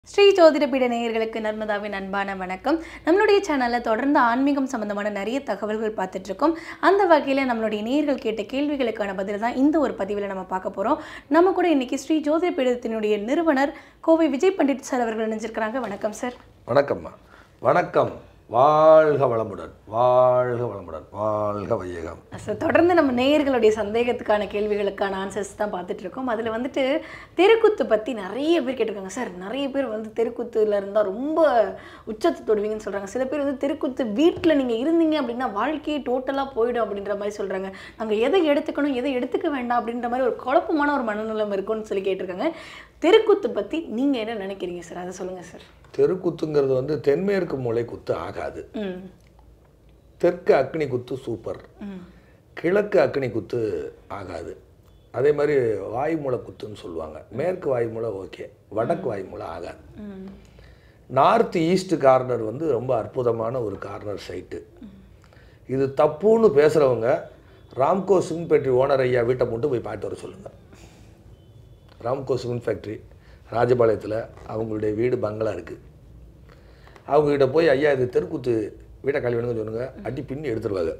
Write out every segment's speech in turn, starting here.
ஸ்ரீ ஜோதிடபீட நேயர்களுக்கு நர்மதாவின் அன்பான வணக்கம் நம்மளுடைய சேனலில் தொடர்ந்து ஆன்மீகம் சம்பந்தமான நிறைய தகவல்கள் பார்த்துட்டு இருக்கோம் அந்த வகையில் நம்மளுடைய நேயர்கள் கேட்ட கேள்விகளுக்கான பதில் தான் இந்த ஒரு பதிவில் நம்ம பார்க்க போகிறோம் நம்ம கூட இன்னைக்கு ஸ்ரீ ஜோதிட பீடத்தினுடைய நிறுவனர் கோவை விஜய் பண்டிட் சார் அவர்கள் இணைஞ்சிருக்கிறாங்க வணக்கம் சார் வணக்கம்மா வணக்கம் வாழ்க வளமுடன் வாழ்க வளமுடன் வாழ்க வையகம் சார் தொடர்ந்து நம்ம நேயர்களுடைய சந்தேகத்துக்கான கேள்விகளுக்கான ஆன்சர்ஸ் தான் பார்த்துட்டு இருக்கோம் அதில் வந்துட்டு தெருக்கூத்து பற்றி நிறைய பேர் கேட்டிருக்காங்க சார் நிறைய பேர் வந்து தெருக்கூத்துல இருந்தால் ரொம்ப உச்சத்தை தொடுவீங்கன்னு சொல்கிறாங்க சில பேர் வந்து தெருக்கூத்து வீட்டில் நீங்கள் இருந்தீங்க அப்படின்னா வாழ்க்கையே டோட்டலாக போயிடும் அப்படின்ற மாதிரி சொல்கிறாங்க நாங்கள் எதை எடுத்துக்கணும் எதை எடுத்துக்க வேண்டாம் அப்படின்ற மாதிரி ஒரு குழப்பமான ஒரு மனநிலம் இருக்கும்னு சொல்லி கேட்டிருக்காங்க தெருக்கூத்து பற்றி நீங்கள் என்ன நினைக்கிறீங்க சார் அதை சொல்லுங்கள் சார் தெருக்குத்துங்கிறது வந்து தென்மேற்கு மூலை குத்து ஆகாது ம் தெற்கு அக்னி குத்து சூப்பர் ம் கிழக்கு அக்னி குத்து ஆகாது அதே மாதிரி வாயுமூல குத்துன்னு சொல்லுவாங்க மேற்கு வாயுமூலை ஓகே வடக்கு வாயுமூலை ஆகாது ம் நார்த் ஈஸ்ட் கார்னர் வந்து ரொம்ப அற்புதமான ஒரு கார்னர் சைட்டு இது தப்புன்னு பேசுகிறவங்க ராம்கோ சிமெண்ட் ஃபேக்ட்ரி ஓனர் ஐயா வீட்டை மட்டும் போய் பார்த்து வர சொல்லுங்கள் ராம்கோ சிமெண்ட் ஃபேக்ட்ரி ராஜபாளையத்தில் அவங்களுடைய வீடு பங்களா இருக்குது அவங்ககிட்ட போய் ஐயா இது தெருக்கூத்து வீட்டை காலி வேணுங்க சொல்லுங்க அடி பின்னி எடுத்துருவாங்க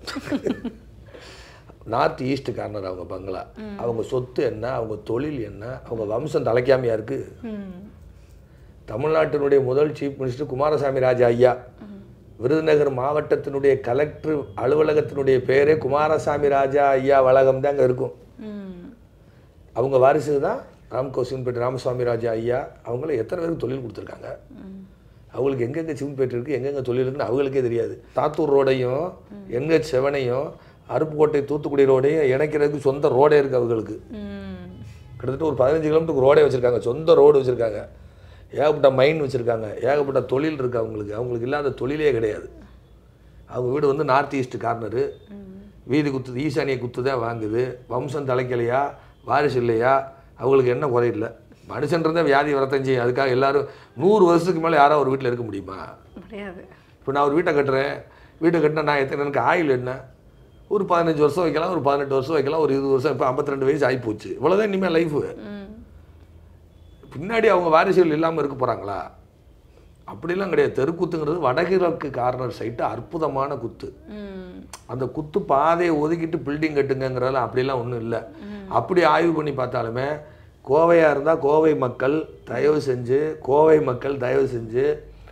நார்த் ஈஸ்ட் கார்னர் அவங்க பங்களா அவங்க சொத்து என்ன அவங்க தொழில் என்ன அவங்க வம்சம் தலைக்காமையா இருக்குது ம் தமிழ்நாட்டினுடைய முதல் சீஃப் மினிஸ்டர் குமாரசாமி ராஜா ஐயா விருதுநகர் மாவட்டத்தினுடைய கலெக்டர் அலுவலகத்தினுடைய பேரே குமாரசாமி ராஜா ஐயா வளாகம் தான் அங்கே இருக்கும் ம் அவங்க வாரிசு தான் ராம்கோ சிவன்பேட்டை ராமசுவாமி ராஜா ஐயா அவங்கள எத்தனை பேருக்கு தொழில் கொடுத்துருக்காங்க அவங்களுக்கு எங்கெங்கே சிவன்பேட்டை இருக்குது எங்கெங்கே தொழில் இருக்குன்னு அவங்களுக்கே தெரியாது தாத்தூர் ரோடையும் என்ஹெச் செவனையும் அருப்புக்கோட்டை தூத்துக்குடி ரோடையும் இணைக்கிறதுக்கு சொந்த ரோடே இருக்குது அவங்களுக்கு ம் கிட்டத்தட்ட ஒரு பதினஞ்சு கிலோமீட்டருக்கு ரோடே வச்சுருக்காங்க சொந்த ரோடு வச்சுருக்காங்க ஏகப்பட்ட மைன் வச்சுருக்காங்க ஏகப்பட்ட தொழில் இருக்குது அவங்களுக்கு அவங்களுக்கு இல்லாத தொழிலே கிடையாது அவங்க வீடு வந்து நார்த் ஈஸ்ட் கார்னரு வீதி குத்து ஈசானிய குத்து தான் வாங்குது வம்சம் தலைக்கலையா வாரிசு இல்லையா அவங்களுக்கு என்ன குறை இல்லை மனுஷன்றதே வியாதி வரத்தான் செய்யும் அதுக்காக எல்லாரும் நூறு வருஷத்துக்கு மேலே யாரோ ஒரு வீட்டில் இருக்க முடியுமா முடியாது இப்போ நான் ஒரு வீட்டை கட்டுறேன் வீட்டை கட்டினா நான் எத்தனை எனக்கு ஆயுள் என்ன ஒரு பதினஞ்சு வருஷம் வைக்கலாம் ஒரு பதினெட்டு வருஷம் வைக்கலாம் ஒரு இருபது வருஷம் இப்போ ஐம்பத்தி ரெண்டு வயசு ஆகிப்போச்சு இவ்வளோதான் இனிமேல் லைஃபு ம் பின்னாடி அவங்க வாரிசுகள் இல்லாமல் இருக்க போகிறாங்களா அப்படிலாம் கிடையாது தெருக்குத்துங்கிறது வடகிழக்கு கார்னர் சைட்டு அற்புதமான குத்து ம் அந்த குத்து பாதையை ஒதுக்கிட்டு பில்டிங் கட்டுங்கிறதுல அப்படிலாம் ஒன்றும் இல்லை அப்படி ஆய்வு பண்ணி பார்த்தாலுமே கோவையாக இருந்தால் கோவை மக்கள் தயவு செஞ்சு கோவை மக்கள் தயவு செஞ்சு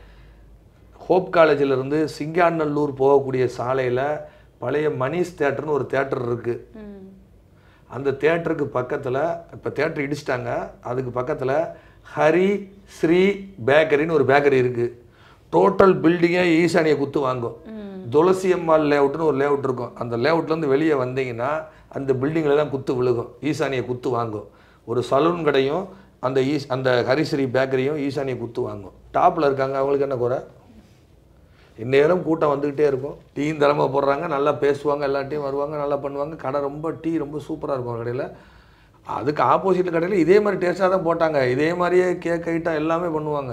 ஹோப் காலேஜில் இருந்து சிங்காநல்லூர் போகக்கூடிய சாலையில் பழைய மணிஷ் தேட்டர்னு ஒரு தேட்டர் இருக்குது ம் அந்த தேட்டருக்கு பக்கத்தில் இப்போ தேட்டர் இடிச்சிட்டாங்க அதுக்கு பக்கத்தில் ஹரி ஸ்ரீ பேக்கரின்னு ஒரு பேக்கரி இருக்குது டோட்டல் பில்டிங்கே ஈசானியை குத்து வாங்கும் துளசி அம்மாள் லேஅவுட்னு ஒரு லேஅவுட் இருக்கும் அந்த லேஅவுட்லேருந்து வெளியே வந்தீங்கன்னா அந்த பில்டிங்கில் தான் குத்து விழுகும் ஈசானியை குத்து வாங்கும் ஒரு சலூன் கடையும் அந்த ஈஸ் அந்த ஹரிஸ்ரீ பேக்கரியும் ஈசானியை குத்து வாங்கும் டாப்பில் இருக்காங்க அவங்களுக்கு என்ன குறை இந்நேரம் கூட்டம் வந்துக்கிட்டே இருக்கும் டீயும் திறமை போடுறாங்க நல்லா பேசுவாங்க எல்லாட்டையும் வருவாங்க நல்லா பண்ணுவாங்க கடை ரொம்ப டீ ரொம்ப சூப்பராக இருக்கும் அந்த கடையில் அதுக்கு ஆப்போசிட் கடையில் இதே மாதிரி டேஸ்ட்டாக தான் போட்டாங்க இதே மாதிரியே கேக் ஐட்டம் எல்லாமே பண்ணுவாங்க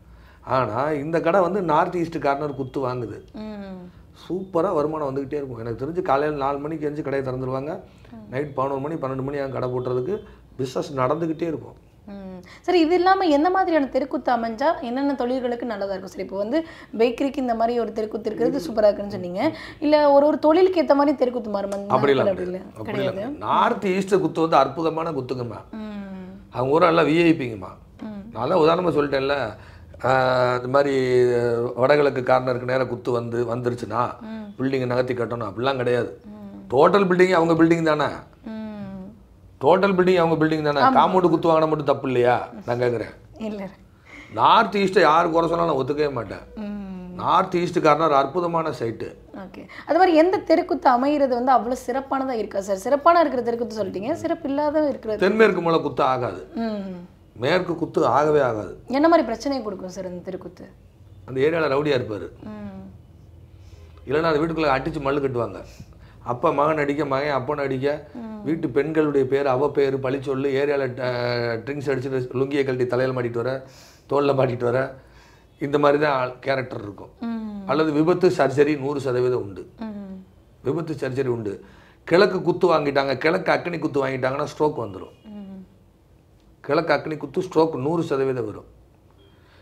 ஆனால் இந்த கடை வந்து நார்த் ஈஸ்ட் கார்னர் குத்து வாங்குது ம் சூப்பராக வருமானம் வந்துக்கிட்டே இருக்கும் எனக்கு தெரிஞ்சு காலையில் நாலு மணிக்கு எஞ்சி கடையை திறந்துருவாங்க நைட் பதினோரு மணி பன்னெண்டு மணி அங்கே கடை போட்டுறதுக்கு பிஸ்னஸ் நடந்துக்கிட்டே இருக்கும் ம். சரி இது இல்லாமல் எந்த மாதிரியான தெருக்கூத்து அமைஞ்சா என்னென்ன தொழில்களுக்கு நல்லதா இருக்கும் சரி இப்போ வந்து பேக்கரிக்கு இந்த மாதிரி ஒரு தெருக்கூத்து இருக்கிறது சூப்பராக இருக்குன்னு சொன்னீங்க இல்லை ஒரு ஒரு தொழிலுக்கு ஏற்ற மாதிரி தெருக்கூத்து மாறும் அந்த அப்படிலாம் நாட்கள் அப்படி இல்லை அப்படி கிடையாது இல்லை நார்த் ஈஸ்ட் குத்து வந்து அற்புதமான குத்துங்கம்மா ம் அவங்க ஊரில் எல்லாம் விஐபிங்கம்மா ம். நான் தான் உதாரணமாக சொல்லிட்டேன்ல ஆஹ் இந்த மாதிரி வடகிழக்கு கார்னருக்கு நேராக குத்து வந்து வந்துருச்சுன்னா பில்டிங்கை நகர்த்தி கட்டணும் அப்படிலாம் கிடையாது டோட்டல் பில்டிங் அவங்க பில்டிங் தானே ம் டோட்டல் பில்டிங் அவங்க பில்டிங் தானே காம்பவுண்டு குத்து வாங்கினா மட்டும் தப்பு இல்லையா நான் கேட்குறேன் இல்லை நார்த் ஈஸ்ட்டை யார் குறை சொன்னாலும் நான் ஒத்துக்கவே மாட்டேன் ம் நார்த் ஈஸ்ட் கார்னர் அற்புதமான சைட்டு ஓகே அது மாதிரி எந்த தெருக்கூத்து அமைகிறது வந்து அவ்வளோ சிறப்பானதாக இருக்கா சார் சிறப்பான இருக்கிற தெருக்கூத்து சொல்லிட்டீங்க சிறப்பு இல்லாத இருக்கிறது தென்மேற்கு மூலை குத்து ஆகாது ம் மேற்கு குத்து ஆகவே ஆகாது என்ன மாதிரி பிரச்சனையை கொடுக்கும் சார் அந்த தெருக்கூத்து அந்த ஏரியாவில் ரவுடியாக இருப்பார் ம் இல்லைன்னா அந்த வீட்டுக்குள்ளே அடித்து மல்லு கட்டுவாங்க அப்பா மகன் அடிக்க மகன் அப்பன் அடிக்க வீட்டு பெண்களுடைய பேர் அவ பேர் பழிச்சொல்லு ஏரியாவில் ட்ரிங்க்ஸ் அடிச்சுட்டு லுங்கியை கழட்டி தலையில் மாட்டிட்டு வர தோளில் மாட்டிட்டு வர இந்த மாதிரி தான் கேரக்டர் இருக்கும் ம் அல்லது விபத்து சர்ஜரி நூறு சதவீதம் உண்டு ம் விபத்து சர்ஜரி உண்டு கிழக்கு குத்து வாங்கிட்டாங்க கிழக்கு அக்னி குத்து வாங்கிட்டாங்கன்னா ஸ்ட்ரோக் வந்துடும் ம் கிழக்கு அக்னி குத்து ஸ்ட்ரோக் நூறு சதவீதம் வரும்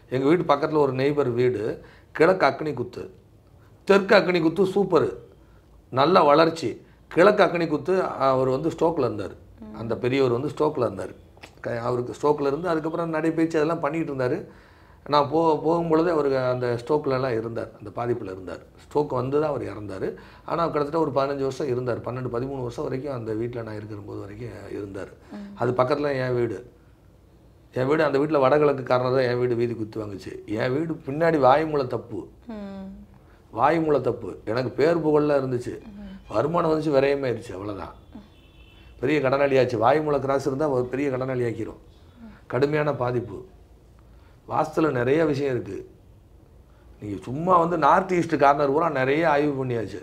எங்கள் வீட்டு பக்கத்தில் ஒரு நெய்பர் வீடு கிழக்கு அக்னி குத்து தெற்கு அக்னி குத்து சூப்பரு நல்ல வளர்ச்சி கிழக்கு அக்னி குத்து அவர் வந்து ஸ்ட்ரோக்கில் இருந்தார் அந்த பெரியவர் வந்து ஸ்ட்ரோக்கில் இருந்தார் க- அவருக்கு ஸ்ட்ரோக்கில் இருந்து அதுக்கப்புறம் நடைபயிற்சி அதெல்லாம் பண்ணிகிட்டு இருந்தார் நான் போ போகும்பொழுதே அவருக்கு அந்த ஸ்ட்ரோக்லலாம் இருந்தார் அந்த பாதிப்பில் இருந்தார் ஸ்ட்ரோக் வந்து தான் அவர் இறந்தார் ஆனால் கிட்டத்தட்ட ஒரு பதினஞ்சு வருஷம் இருந்தார் பன்னெண்டு பதிமூணு வருஷம் வரைக்கும் அந்த வீட்டில் நான் இருக்கிற போது வரைக்கும் இருந்தார் அது பக்கத்தில் என் வீடு என் வீடு அந்த வீட்டில் வடகிழக்கு காரணம் தான் என் வீடு வீதி குத்து வாங்குச்சு என் வீடு பின்னாடி வாயுமூல தப்பு ம். வாயுமூல தப்பு எனக்கு பேர் புகழ்லாம் இருந்துச்சு வருமானம் வந்துச்சு விரயமே ஆயிடுச்சு அவ்வளோதான் பெரிய கடனாளியாச்சு வாயுமூல கிராஸ் இருந்தால் ஒரு பெரிய கடனாளி ஆக்கிரும் கடுமையான பாதிப்பு வாஸ்துல நிறைய விஷயம் இருக்குது நீங்கள் சும்மா வந்து நார்த் ஈஸ்ட் கார்னர் பூரா நிறைய ஆய்வு பண்ணியாச்சு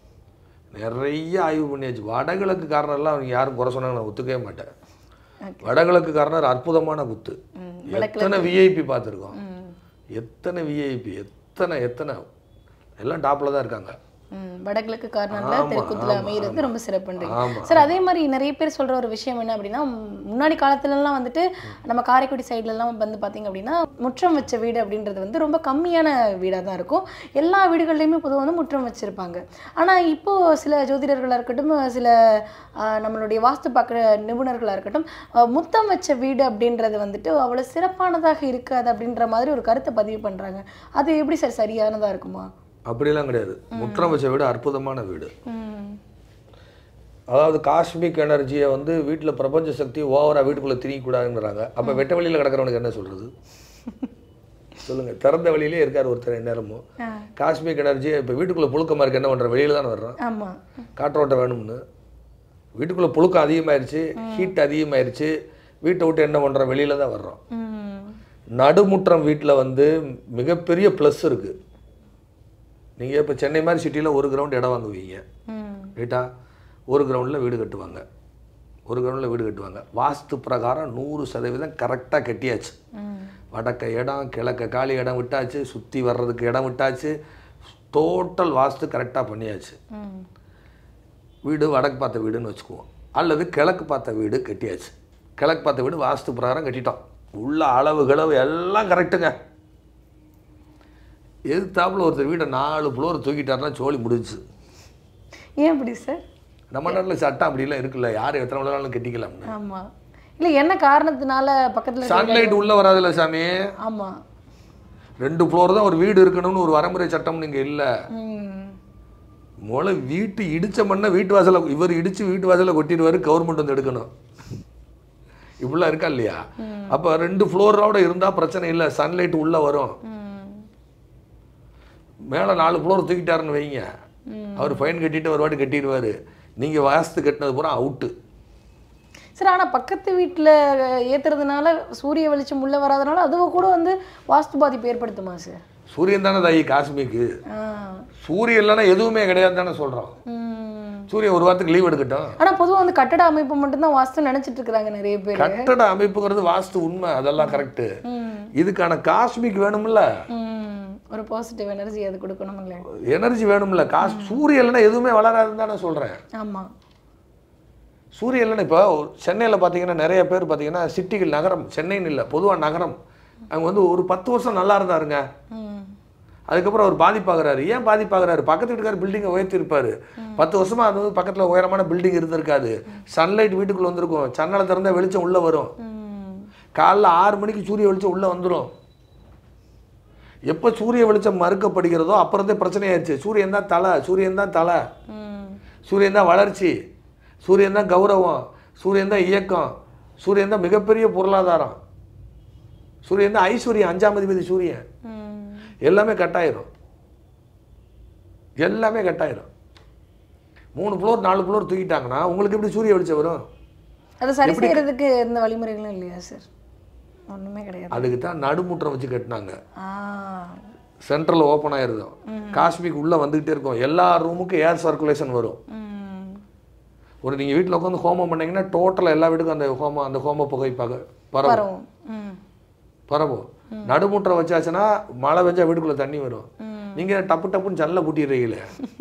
நிறைய ஆய்வு பண்ணியாச்சு வடகிழக்கு கார்னர்லாம் அவங்க யாரும் குறை சொன்னாங்க நான் ஒத்துக்கவே மாட்டேன் Okay. வடகிழக்கு கார்னர் அற்புதமான குத்து ம். எத்தனை விஐபி பார்த்துருக்கோம் ம். எத்தனை விஐபி எத்தனை எத்தனை எல்லாம் டாப்பில் தான் இருக்காங்க ம், வடகிழக்கு கார்னர்ல ஆமா, தெற்குத்துல ஆமா, அமைகிறது ரொம்ப சிறப்புன்றீங்க ஆமா, சார் அதே மாதிரி நிறைய பேர் சொல்ற ஒரு விஷயம் என்ன அப்படின்னா ம், முன்னாடி காலத்துல எல்லாம் வந்துட்டு நம்ம காரைக்குடி சைடுல எல்லாம் வந்து பாத்தீங்க அப்படின்னா முற்றம் வச்ச வீடு அப்படின்றது வந்து ரொம்ப கம்மியான வீடா தான் இருக்கும் எல்லா வீடுகள்லையுமே பொதுவாக வந்து முற்றம் வச்சிருப்பாங்க ஆனா இப்போ சில ஜோதிடர்களா இருக்கட்டும் சில ஆ, நம்மளுடைய வாஸ்து பார்க்குற நிபுணர்களா இருக்கட்டும் ஆ, முத்தம் வச்ச வீடு அப்படின்றது வந்துட்டு அவ்வளவு சிறப்பானதாக இருக்காது அப்படின்ற மாதிரி ஒரு கருத்தை பதிவு பண்றாங்க அது எப்படி சார் சரியானதா இருக்குமா அப்படிலாம் கிடையாது முற்றம் வச்ச வீடு அற்புதமான வீடு ம் அதாவது காஸ்மிக் எனர்ஜியை வந்து வீட்டில் பிரபஞ்ச சக்தி ஓவரா வீட்டுக்குள்ளே திணிக்கூடாதுங்கிறாங்க அப்போ வெட்ட வெளியில் கிடக்கிறவனுக்கு என்ன சொல்கிறது சொல்லுங்க திறந்த வெளியிலே இருக்கார் ஒருத்தர் நேரமும் ஆ. காஸ்மிக் எனர்ஜி இப்போ வீட்டுக்குள்ளே புழுக்கமாக இருக்கு என்ன பண்ணுற வெளியில தானே வர்றோம் ஆமா காற்றோட்டம் வேணும்னு வீட்டுக்குள்ளே புழுக்கம் அதிகமாயிருச்சு ஹீட் அதிகமாயிருச்சு வீட்டை விட்டு என்ன பண்ணுறோம் வெளியில தான் வர்றோம் ம் நடுமுற்றம் வீட்டில் வந்து மிகப்பெரிய ப்ளஸ் இருக்குது நீங்கள் இப்போ சென்னை மாதிரி சிட்டியில் ஒரு கிரவுண்ட் இடம் வாங்குவீங்க ம் ரைட்டா ஒரு கிரவுண்டில் வீடு கட்டுவாங்க ஒரு கிரவுண்டில் வீடு கட்டுவாங்க வாஸ்து பிரகாரம் நூறு சதவீதம் கரெக்டாக கட்டியாச்சு ம் வடக்க இடம் கிழக்க காலி இடம் விட்டாச்சு சுற்றி வர்றதுக்கு இடம் விட்டாச்சு டோட்டல் வாஸ்து கரெக்டாக பண்ணியாச்சு ம் வீடு வடக்கு பார்த்த வீடுன்னு வச்சுக்குவோம் அல்லது கிழக்கு பார்த்த வீடு கட்டியாச்சு கிழக்கு பார்த்த வீடு வாஸ்து பிரகாரம் கட்டிட்டோம் உள்ள அளவு கிளவு எல்லாம் கரெக்டுங்க எதிர்த்தாப்புல ஒருத்தர் வீடை நாலு ஃப்ளோர் தூக்கிட்டாருன்னா சோழி முடிஞ்சுச்சு ஏன் அப்படி சார் நம்ம நாட்டில் சட்டம் அப்படிலாம் இருக்குல்ல யார் எத்தனை வேணாலும் கட்டிக்கலாம்னு ஆமா இல்ல என்ன காரணத்தினால பக்கத்துல இருக்க- சன்லைட் உள்ள வராதுல்ல சாமி ஆமா ரெண்டு ஃப்ளோர் தான் ஒரு வீடு இருக்கணும்னு ஒரு வரமுறை சட்டம் நீங்க இல்ல ம் முதல்ல வீட்டு இடிச்ச மண்ணை வீட்டு வாசல்ல இவர் இடிச்சு வீட்டு வாசல்ல கொட்டிடுவாரு கவர்மெண்ட் வந்து எடுக்கணும் இப்படிலாம் இருக்கா இல்லையா அப்ப ரெண்டு ஃப்ளோரோட இருந்தா பிரச்சனை இல்லை சன்லைட் உள்ள வரும் ம் மேல நாலு ஃப்ளோர் தூக்கிட்டாருன்னு வைங்க அவர் ஃபைன் கட்டிட்டு ஒரு வாட்டி கட்டிடுவாரு நீங்க வாஸ்து கட்டினது பூரா அவுட்டு சார் ஆனா பக்கத்து வீட்டுல ஏத்துறதுனால சூரிய வெளிச்சம் உள்ள வராதனால அதுவும் கூட வந்து வாஸ்து பாதிப்பு ஏற்படுத்துமா சார் சூரியன் தானே தாயி காஷ்மீருக்கு ஆ சூரியன் இல்லைன்னா எதுவுமே கிடையாது தானே சொல்றோம் ம் சூரியன் ஒரு வாரத்துக்கு லீவ் எடுக்கட்டும் ஆனா பொதுவா வந்து கட்டட அமைப்பு மட்டும்தான் வாஸ்து நினைச்சிட்டு இருக்காங்க நிறைய பேர் கட்டட அமைப்புங்கிறது வாஸ்து உண்மை அதெல்லாம் கரெக்டு ம் இதுக்கான காஸ்மிக் வேணும்ல ம் ஒரு பாசிட்டிவ் எனர்ஜி அது கொடுக்கணும்ல எனர்ஜி வேணும்ல காசு சூரியன் இல்லைன்னா எதுவுமே வளராதுன்னு தானே சொல்கிறேன் ஆமா சூரியன் இல்லைன்னா இப்போ சென்னையில் பார்த்தீங்கன்னா நிறைய பேர் பார்த்தீங்கன்னா சிட்டிகள் நகரம் சென்னைன்னு இல்லை பொதுவாக நகரம் அங்கே வந்து ஒரு பத்து வருஷம் நல்லா இருந்தாருங்க ம் அதுக்கப்புறம் அவர் பாதிப்பாகிறாரு ஏன் பாதிப்பாகிறாரு பக்கத்து வீட்டுக்கார பில்டிங்கை உயர்த்திருப்பாரு பத்து வருஷமா அது வந்து பக்கத்தில் உயரமான பில்டிங் இருந்திருக்காது சன்லைட் வீட்டுக்குள்ள வந்திருக்கும் சன்னலை திறந்தா வெளிச்சம் உள்ளே வரும் ம் காலைல ஆறு மணிக்கு சூரிய வெளிச்சம் உள்ளே வந்துடும் எப்போ சூரிய வெளிச்சம் மறுக்கப்படுகிறதோ அப்புறந்தே பிரச்சனையாயிருச்சு சூரியன் தான் தலை சூரியன் தான் தலை ம் சூரியன் தான் வளர்ச்சி சூரியன் தான் கௌரவம் சூரியன் தான் இயக்கம் சூரியன் தான் மிகப்பெரிய பொருளாதாரம் சூரியன் தான் ஐஸ்வர்யம் அஞ்சாம் அதிபதி சூரியன் ம் எல்லாமே கட்டாயிரும் எல்லாமே கட்டாயிரும் மூணு ஃப்ளோர் நாலு ஃப்ளோர் தூக்கிட்டாங்கன்னா உங்களுக்கு எப்படி சூரிய வெளிச்சம் வரும் அதை சரி செய்யறதுக்கு எந்த வழிமுறைகளும் இல்லையா சார் ஒண்ணுமே கிடையாது அதுக்கு தான் நடுமுற்றம் வச்சு கட்டினாங்க ஆ சென்ட்ரல் ஓப்பன் ஆயிருக்கும் காஸ்மிக் உள்ளே வந்துக்கிட்டே இருக்கும் எல்லா ரூமுக்கும் ஏர் சர்க்குலேஷன் வரும் ம் ஒரு நீங்கள் வீட்டில் உட்காந்து ஹோமம் பண்ணீங்கன்னா டோட்டலாக எல்லா வீட்டுக்கும் அந்த ஹோமம் அந்த ஹோம புகை பக பரவும் பரவும் ம் பரவும் நடுமுற்றம் வச்சாச்சுன்னா மழை பெஞ்சா வீட்டுக்குள்ளே தண்ணி வரும் ம். நீங்கள் டப்பு டப்புன்னு ஜன்னலை பூட்டிடுறீங்களே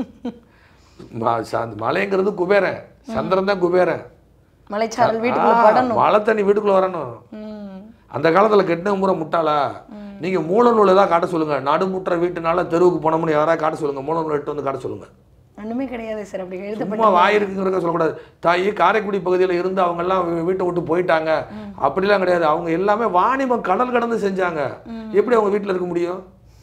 ம- ச- மழைங்கிறது குபேரன் சந்திரன் தான் குபேரன் மலைச்சாரல் வீட்டுக்குள்ள ஆ, படணும் மழை தண்ணி வீட்டுக்குள்ள வரணும் ம் அந்த காலத்துல கெட்டின முறை முட்டாளா நீங்க மூல நூல் ஏதாவது காட்ட சொல்லுங்க நடுமுற்ற வீட்டுனால தெருவுக்கு போனோம்னு யாராவது காட்ட சொல்லுங்க மூல நூல் எடுத்து வந்து காட்ட சொல்லுங்க ஒண்ணுமே கிடையாது சார் அப்படி எழுதப்பட்ட சும்மா வாயிருக்குங்கிறத சொல்லக்கூடாது தாயி காரைக்குடி பகுதியில் இருந்து அவங்க எல்லாம் வீ- வீட்டை விட்டு போயிட்டாங்க அப்படிலாம் கிடையாது அவங்க எல்லாமே வாணிபம் கடல் கடந்து செஞ்சாங்க எப்படி அவங்க வீட்டில் இருக்க முடியும்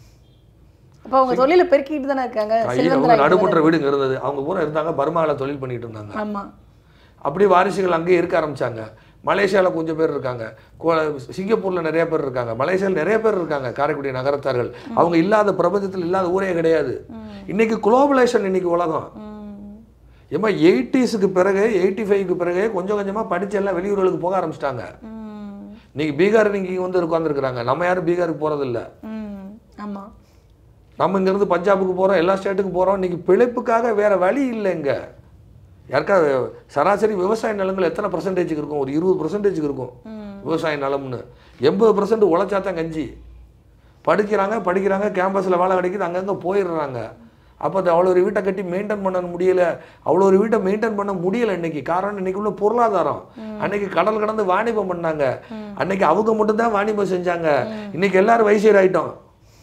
அப்ப அவங்க தொழில பெருக்கிட்டு தானே இருக்காங்க தாயி, அவங்க செல்வந்தராகிட்டு நடுமுற்ற வீடுங்க இருந்தது அவங்க பூரா இருந்தாங்க பர்மாவில் தொழில் பண்ணிட்டு இருந்தாங்க தானே- ஆமா அப்படி வாரிசுகள் அங்கேயே இருக்க ஆரம்பிச்சாங்க மலேசியாவில் கொஞ்சம் பேர் இருக்காங்க கோ- சிங்கப்பூர்ல நிறைய பேர் இருக்காங்க மலேசியாவில் நிறைய பேர் இருக்காங்க காரைக்குடி நகரத்தார்கள் அவங்க இல்லாத பிரபஞ்சத்தில் இல்லாத ஊரே கிடையாது இன்னைக்கு குளோபலேஷன் இன்னைக்கு உலகம் ம். ஏமா எயிட்டிஸுக்கு பிறகு எயிட்டி ஃபைவ்க்கு பிறகு கொஞ்சம் கொஞ்சமாக படிச்சு எல்லாம் வெளியூர்களுக்கு போக ஆரம்பிச்சிட்டாங்க ம். இன்னைக்கு பீகார் நீங்க இங்க வந்து உட்காந்துருக்குறாங்க நம்ம யாரும் பீகாருக்கு போறதில்ல ம். ஆமா நம்ம இங்கேருந்து பஞ்சாபுக்கு போகிறோம் எல்லா ஸ்டேட்டுக்கு போகிறோம் இன்னைக்கு பிழைப்புக்காக வேற வழி இல்லை இங்க யாருக்கா சராசரி விவசாய நிலங்கள் எத்தனை பர்சன்டேஜுக்கு இருக்கும் ஒரு இருபது பர்சன்டேஜுக்கு இருக்கும் விவசாய நிலம்னு எண்பது பர்சன்ட் உழைச்சா தான் கஞ்சி படிக்கிறாங்க படிக்கிறாங்க கேம்பஸில் வேலை கிடைக்குது அங்கங்கே போயிடுறாங்க அப்போ அது அவ்வளோ ஒரு வீட்டை கட்டி மெயின்டைன் பண்ண முடியல அவ்வளோ ஒரு வீட்டை மெயின்டைன் பண்ண முடியல இன்னைக்கு காரணம் இன்னைக்கு உள்ள பொருளாதாரம் அன்னைக்கு கடல் கடந்து வாணிபம் பண்ணாங்க அன்னைக்கு அவங்க மட்டும்தான் வாணிபம் செஞ்சாங்க இன்னைக்கு எல்லாரும் வயசீர் ஆயிட்டோம்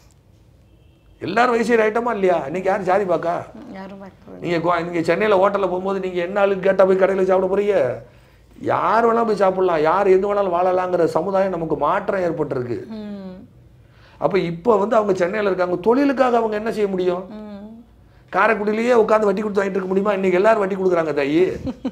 எல்லாரும் வயசீர் ஆயிட்டோமா இல்லையா இன்னைக்கு யார் ஜாதி பார்க்கா யாரும் பார்க்கறது நீங்க கோ- நீங்க சென்னையில ஹோட்டல்ல போகும்போது நீங்க என்ன ஆளுன்னு கேட்டா போய் கடையில சாப்பிட போறீங்க யார் வேணாலும் போய் சாப்பிடலாம் யார் எது வேணாலும் வாழலாங்கிற சமுதாயம் நமக்கு மாற்றம் ஏற்பட்டிருக்கு ம். அப்ப இப்போ வந்து அவங்க சென்னையில இருக்காங்க தொழிலுக்காக அவங்க என்ன செய்ய முடியும் ம். காரைக்குடியிலேயே உட்காந்து வட்டி கொடுத்து வாங்கிட்டு இருக்க முடியுமா இன்னைக்கு எல்லாரும் வட்டி கொடுக்குறாங்க தாயி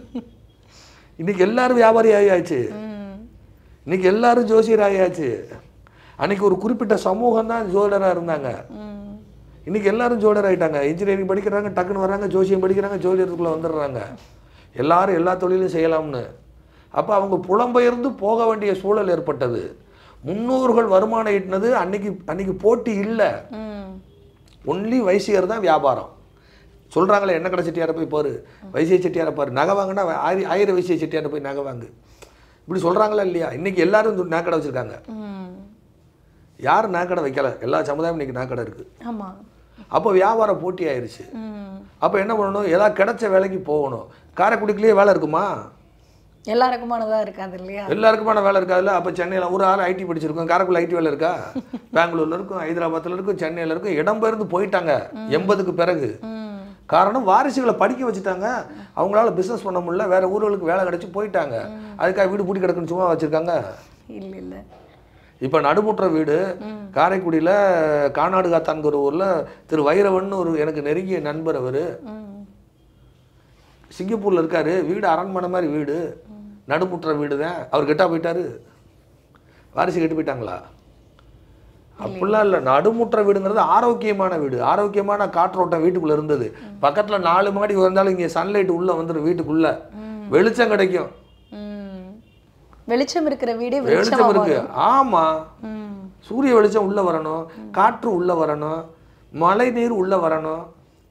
இன்னைக்கு எல்லாரும் வியாபாரி ஆகியாச்சு ம். இன்னைக்கு எல்லாரும் ஜோசியர் ஆகியாச்சு அன்னைக்கு ஒரு குறிப்பிட்ட சமூகம் தான் ஜோதிடரா இருந்தாங்க ம். இன்னைக்கு எல்லாரும் ஜோடர் ஆயிட்டாங்க இன்ஜினியரிங் படிக்கிறாங்க டக்குன்னு வராங்க ஜோசியம் படிக்கிறாங்க ஜோதிடத்துக்குள்ள வந்துடுறாங்க எல்லாரும் எல்லா தொழிலும் செய்யலாம்னு அப்போ அவங்க புலம்பெயர்ந்து போக வேண்டிய சூழல் ஏற்பட்டது முன்னோர்கள் வருமானம் ஈட்டினது அன்னைக்கு அன்னைக்கு போட்டி இல்லை ம். ஒன்லி வைசியர் தான் வியாபாரம் சொல்றாங்களே என்ன கடை செட்டியாரை போய் பாரு வைசிய செட்டியாரை பாரு நகை வாங்கினா ஆயிர ஆயிரம் வைசிய செட்டியாரை போய் நகை வாங்கு இப்படி சொல்றாங்களா இல்லையா இன்னைக்கு எல்லாரும் இந்த நகைக்கடை வச்சிருக்காங்க ம். யார் நகைக்கடை வைக்கல எல்லா சமுதாயம் இன்னைக்கு நகைக்கடை இருக்கு ஆமா அப்போ வியாபார போட்டி ஆயிருச்சு ம். அப்போ என்ன பண்ணணும் ஏதாவது கிடைச்ச வேலைக்கு போகணும் காரைக்குடிக்குள்ளேயே வேலை இருக்குமா எல்லாருக்குமானதா இருக்காது இல்லையா எல்லாருக்குமான வேலை இருக்காதுல்ல அப்போ சென்னையில் ஒரு ஆள் ஐடி படிச்சிருக்கோம் காரைக்குடி ஐடி வேலை இருக்கா பெங்களூர்ல இருக்கும் ஹைதராபாத்தில் இருக்கும் சென்னையில் இருக்கும் இடம்பெயர்ந்து போயிட்டாங்க எண்பதுக்கு பிறகு ம். காரணம் வாரிசுகளை படிக்க வச்சுட்டாங்க அவங்களால பிஸ்னஸ் பண்ண முடியல வேற ஊர்களுக்கு வேலை கிடைச்சு போயிட்டாங்க அதுக்காக வீடு பூட்டி கிடக்குன்னு சும்மா வச்சிருக்காங்க இல்ல இல்ல இப்போ நடுமுற்ற வீடு காரைக்குடியில் கானாடு காத்தான்கிற ஊரில் திரு வைரவன் ஒரு எனக்கு நெருங்கிய நண்பர் அவர் ம். சிங்கப்பூர்ல இருக்காரு வீடு அரண்மனை மாதிரி வீடு நடுமுற்ற வீடு தான் அவர் கெட்டா போயிட்டாரு வாரிசு கெட்டு போயிட்டாங்களா அப்படிலாம் இல்லை நடுமுற்ற வீடுங்கிறது ஆரோக்கியமான வீடு ஆரோக்கியமான காற்றோட்டம் வீட்டுக்குள்ள இருந்தது பக்கத்துல நாலு மாடி வந்தாலும் இங்கே சன்லைட் உள்ள வந்துடும் வீட்டுக்குள்ள வெளிச்சம் கிடைக்கும் ம். வெளிச்சம் இருக்கிற வீடே வெளிச்சம் வெளிச்சமா இருக்கு ஆமா ம். சூரிய வெளிச்சம் உள்ள வரணும் காற்று உள்ள வரணும் மழை நீர் உள்ள வரணும்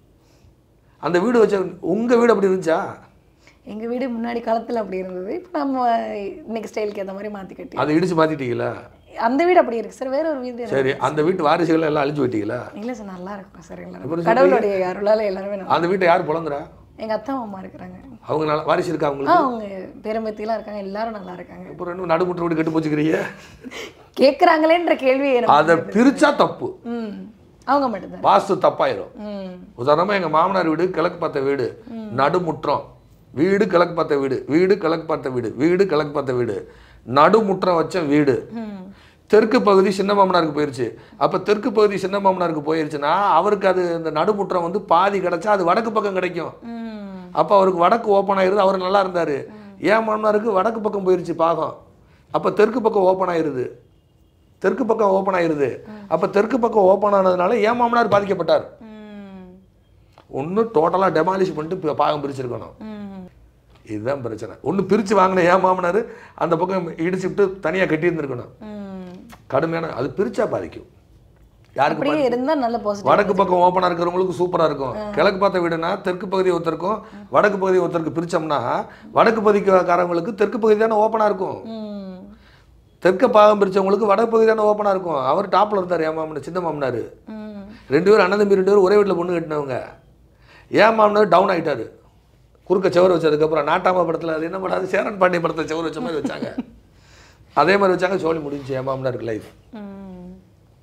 அந்த வீடு வச்ச உங்க வீடு அப்படி இருந்துச்சா எங்க வீடு முன்னாடி காலத்துல அப்படி இருந்தது இப்போ நம்ம இன்னைக்கு ஸ்டைலுக்கு ஏத்த மாதிரி மாத்தி கட்டி அதை இடிச்சு மாத்திட்டீங்களா அந்த வீடு அப்படி இருக்கு சார் வேற ஒரு வீடு எனக்கு- சரி அந்த வீட்டு வாரிசுகள் எல்லாம் அழிச்சு விட்டீங்களா இல்ல சார் நல்லா இருக்கும் சார் எல்லாரும் அப்புறம் கடவுளுடைய அருளால எல்லாருமே நல்லா அந்த வீட்டை யார் புலங்குறா எங்க அத்தா மாமா இருக்கிறாங்க அவங்க நல்லா வாரிசு இருக்கா ஆ அவங்களுக்கு அவங்க பேரம்பத்திலாம் இருக்காங்க எல்லாரும் நல்லா இருக்காங்க அப்புறம் இன்னும் நடுமுற்ற வீடு கெட்டு போச்சுக்கிறீங்க கேக்குறாங்களேன்ற கேள்வி எனக்கு அதை பிரிச்சா தப்பு ம் அவங்க மட்டும்தான் வாஸ்து தப்பாயிரும் ம் உதாரணமா எங்க மாமனார் வீடு கிழக்கு பார்த்த வீடு நடுமுற்றம் வீடு கிழக்கு பார்த்த வீடு வீடு கிழக்கு பார்த்த வீடு வீடு கிழக்கு பார்த்த வீடு நடுமுற்றம் வச்ச வீடு ம் தெற்கு பகுதி சின்ன மாமனாருக்கு போயிருச்சு அப்ப தெற்கு பகுதி சின்ன மாமனாருக்கு போயிருச்சுன்னா அவருக்கு அது இந்த நடுமுற்றம் வந்து பாதி கிடைச்சா அது வடக்கு பக்கம் கிடைக்கும் ம் அப்ப அவருக்கு வடக்கு ஓப்பன் ஆயிருது அவர் நல்லா இருந்தாரு ஏன் மாமனாருக்கு வடக்கு பக்கம் போயிருச்சு பாகம் அப்ப தெற்கு பக்கம் ஓப்பன் ஆயிருது தெற்கு பக்கம் ஓப்பன் ஆயிருது அப்ப தெற்கு பக்கம் ஓப்பன் ஆனதுனால ஏன் மாமனார் பாதிக்கப்பட்டார் ம் ஒன்று டோட்டலாக டெமாலிஷ் பண்ணிட்டு பி- பாகம் பிரிச்சிருக்கணும் ம் இதுதான் பிரச்சனை ஒன்று பிரித்து வாங்கின ஏன் மாமனார் அந்த பக்கம் இடிச்சுட்டு தனியாக கட்டியிருந்துருக்கணும் ம் கடுமையான அது பிரிச்சா பாதிக்கும் யாருக்கு அப்படியே இருந்தா நல்ல பாசிட்டிவ் வடக்கு பக்கம் ஓப்பனாக இருக்கிறவங்களுக்கு சூப்பராக இருக்கும் கிழக்கு பார்த்த வீடுனா தெற்கு பகுதி ஒருத்தருக்கும் வடக்கு பகுதி ஒருத்தருக்கு பிரிச்சோம்னா வடக்கு பகுதிக்காரங்களுக்கு தெற்கு பகுதி தானே ஓப்பனாக இருக்கும் ம் தெற்க பாகம் பிரிச்சவங்களுக்கு வடக்கு பகுதி தானே ஓப்பனாக இருக்கும் அவர் டாப்பில் இருந்தார் ஏன் மாமனார் சின்ன மாமனார் ம் ரெண்டு பேரும் அண்ணன் தம்பி ரெண்டு பேரும் ஒரே வீட்டில் பொண்ணு கட்டினவங்க ஏன் மாமனார் டவுன் ஆயிட்டாரு குறுக்க செவர் வச்சதுக்கப்புறம் நாட்டாம படத்தில் அது என்ன பண்ணாது சேரன் பாண்டிய படத்தை செவர் வச்ச மாதிரி வச்சாங்க அதே மாதிரி வச்சாங்க சோழி முடிஞ்சு ஏன் மாமனாருக்கு லைஃப் ம்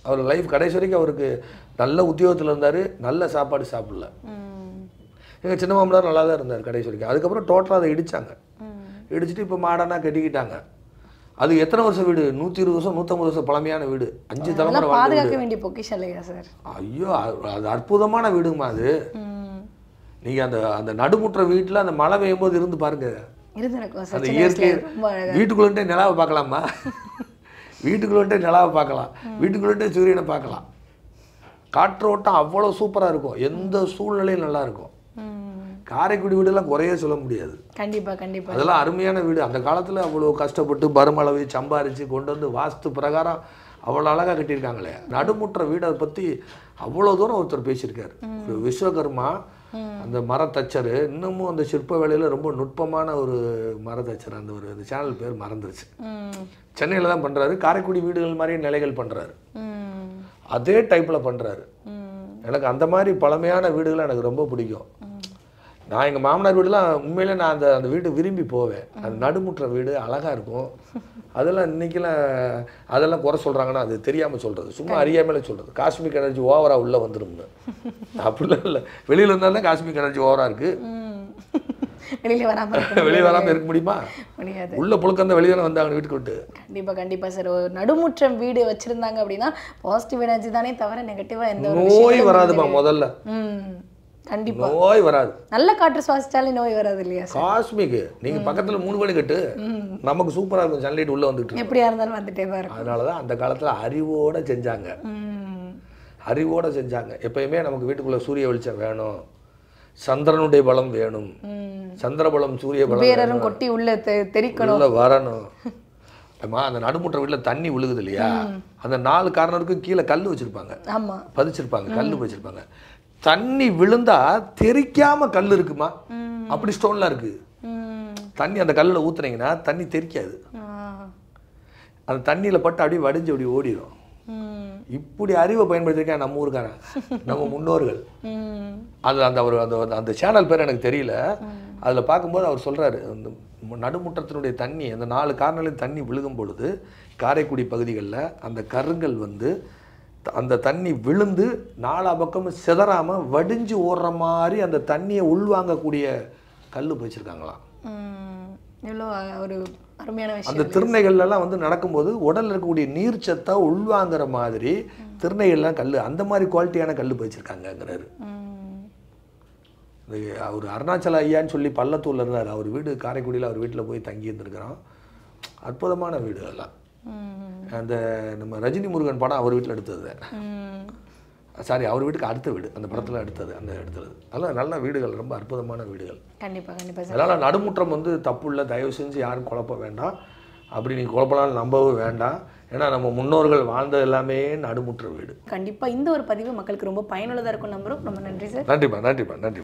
அவர் லைஃப் கடைசி வரைக்கும் அவருக்கு நல்ல உத்தியோகத்தில் இருந்தார் நல்ல சாப்பாடு சாப்பிடல ம். எங்கள் சின்ன மாமனார் நல்லா தான் இருந்தார் கடைசி வரைக்கும் அதுக்கப்புறம் டோட்டலாக அதை இடிச்சாங்க ம். இடிச்சிட்டு இப்போ மாடர்னாக கட்டிக்கிட்டாங்க அது எத்தனை வருஷம் வீடு நூற்றி இருபது வருஷம் நூற்றம்பது வருஷம் பழமையான வீடு அஞ்சு தலைமுறை அதெல்லாம் வாழ்ந்த பாதுகாக்க வேண்டிய பொக்கிஷம் இல்லையா சார் ஐயோ அது- அது அற்புதமான வீடுமா அது ம். நீங்கள் அந்த அந்த நடுமுற்ற வீட்டில் அந்த மழை பெய்யும் போது இருந்து பாருங்க இருந்திருக்கும் சார் அந்த சின்ன இயற்கை வயசுல ரொம்ப அழகா வீட்டுக்குள்ளே நிலாவை பார்க்கலாமா வீட்டுக்குள்ளே நிலாவை பார்க்கலாம் வீட்டுக்குள்ளே சூரியனை பார்க்கலாம் காற்றோட்டம் அவ்வளோ சூப்பராக இருக்கும் எந்த சூழ்நிலையும் நல்லா இருக்கும் ம். காரைக்குடி வீடெல்லாம் குறையே சொல்ல முடியாது கண்டிப்பா கண்டிப்பா அதெல்லாம் அருமையான வீடு அந்த காலத்தில் அவ்வளோ கஷ்டப்பட்டு பருமளவு சம்பாரித்து கொண்டு வந்து வாஸ்து பிரகாரம் அவ்வளோ அழகாக கட்டியிருக்காங்களே நடுமுற்ற வீடை பற்றி அவ்வளோ தூரம் ஒருத்தர் பேசியிருக்காரு ஒரு விஸ்வகர்மா அந்த மரத்தச்சர் இன்னமும் அந்த சிற்ப வேலையில் ரொம்ப நுட்பமான ஒரு மரத்தச்சர் அந்த ஒரு அந்த சேனல் பேர் மறந்துருச்சு ம். சென்னையில் தான் பண்ணுறாரு காரைக்குடி வீடுகள் மாதிரியே நிலைகள் பண்ணுறாரு ம். அதே டைப்பில் பண்ணுறாரு ம். எனக்கு அந்த மாதிரி பழமையான வீடுகள் எனக்கு ரொம்ப பிடிக்கும் நான் எங்கள் மாமனார் வீடுலாம் உண்மையிலே நான் அந்த அந்த வீடு விரும்பி போவேன் அது நடுமுற்ற வீடு அழகாக இருக்கும் அதெல்லாம் இன்னைக்கெல்லாம் அதெல்லாம் குறை சொல்கிறாங்கன்னா அது தெரியாமல் சொல்கிறது சும்மா அறியாமலே சொல்கிறது காஸ்மிக் எனர்ஜி ஓவராக உள்ளே வந்துரும்னு அப்படிலாம் இல்லை வெளியில் இருந்தால் தான் காஸ்மிக் எனர்ஜி ஓவராக இருக்குது ம். வெளியில வராம இருக்க வெளியே வராமல் இருக்க முடியுமா முடியாது உள்ள புழுக்கம் வெளியே தானே வந்தாங்க வீட்டுக்கு விட்டு கண்டிப்பா கண்டிப்பா சார் ஒரு நடுமுற்றம் வீடு வச்சிருந்தாங்க அப்படின்னா பாசிட்டிவ் எனர்ஜி தானே தவிர நெகட்டிவா எந்த ஒரு நோய் விஷயங்களும் வராதுமா முதல்ல ம் கண்டிப்பா நோய் வராது நல்ல காற்று சுவாசிச்சாலே நோய் வராது இல்லையா சார் காஸ்மிக் நீங்க பக்கத்துல மூணு மணி கட்டு நமக்கு சூப்பரா இருக்கும் சன்லைட் உள்ள வந்துட்டு இருக்கும். எப்படியா இருந்தாலும் வந்துட்டே தான் இருக்கும் அதனால தான் அந்த காலத்துல அறிவோட செஞ்சாங்க ம். அறிவோட செஞ்சாங்க எப்பயுமே நமக்கு வீட்டுக்குள்ள சூரிய வெளிச்சம் வேணும் சந்திரனுடைய பலம் வேணும் ம். சந்திர பலம் சூரிய பலம் குபேரரும் கொட்டி உள்ள தெ- தெறிக்கணும் உள்ள வரணும் அம்மா அந்த நடுமுற்ற வீட்டுல தண்ணி விழுகுது இல்லையா அந்த நாலு கார்னருக்கும் கீழே கல் வச்சிருப்பாங்க ஆமா பதிச்சிருப்பாங்க கல் வச்சிருப்பாங்க தண்ணி விழுந்தா தெறிக்காம கல் இருக்குமா அப்படி ஸ்டோன்லாம் இருக்கு ம். தண்ணி அந்த கல்லில் ஊத்துனீங்கன்னா தண்ணி தெறிக்காது ஆ. அந்த தண்ணியில் பட்டு அப்படியே வடிஞ்சு அப்படி ஓடிடும் ம். இப்படி அறிவை பயன்படுத்திருக்கேன் நம்ம ஊருக்காரன் நம்ம முன்னோர்கள் ம். அது அந்த அவர் அந்த அந்த சேனல் பேர் எனக்கு தெரியல அதில் பார்க்கும்போது அவர் சொல்றாரு அந்த மு- நடுமுற்றத்தினுடைய தண்ணி அந்த நாலு காரணங்களையும் தண்ணி விழுகும் பொழுது காரைக்குடி பகுதிகளில் அந்த கருங்கல் வந்து த- அந்த தண்ணி விழுந்து நாலா பக்கமும் சிதறாம வடிஞ்சு ஓடுற மாதிரி அந்த தண்ணியை உள்வாங்கக்கூடிய கல் வச்சிருக்காங்களாம் ம். எவ்வளோ ஒரு அருமையான விஷயம் அந்த திருநைகள்லாம் வந்து நடக்கும்போது உடல்ல இருக்கக்கூடிய நீர் சத்தா உள்வாங்குற மாதிரி திருநைகள்லாம் கல் அந்த மாதிரி குவாலிட்டியான கல் வச்சிருக்காங்கங்கிறாரு ம். இந்த அவர் அருணாச்சல ஐயான்னு சொல்லி பள்ளத்தூர்ல இருந்தார் அவர் வீடு காரைக்குடியில் அவர் வீட்டில் போய் தங்கி இருந்திருக்கிறோம் அற்புதமான வீடு எல்லாம் ம். அந்த நம்ம ரஜினி முருகன் படம் அவர் வீட்டில் எடுத்தது ம். சாரி அவர் வீட்டுக்கு அடுத்த வீடு அந்த படத்தில் எடுத்தது அந்த எடுத்தது அதெல்லாம் நல்ல வீடுகள் ரொம்ப அற்புதமான வீடுகள் கண்டிப்பா கண்டிப்பா சார் அதனால் நடுமுற்றம் வந்து தப்பு இல்லை தயவு செஞ்சு யாரும் குழப்ப வேண்டாம் அப்படி நீங்கள் குழப்பலாம் நம்பவும் வேண்டாம் ஏன்னா நம்ம முன்னோர்கள் வாழ்ந்தது எல்லாமே நடுமுற்ற வீடு கண்டிப்பா இந்த ஒரு பதிவு மக்களுக்கு ரொம்ப பயனுள்ளதா இருக்கும் நம்புறோம் ரொம்ப நன்றி சார் நன்றிப்பா நன்றிப்பா நன்றி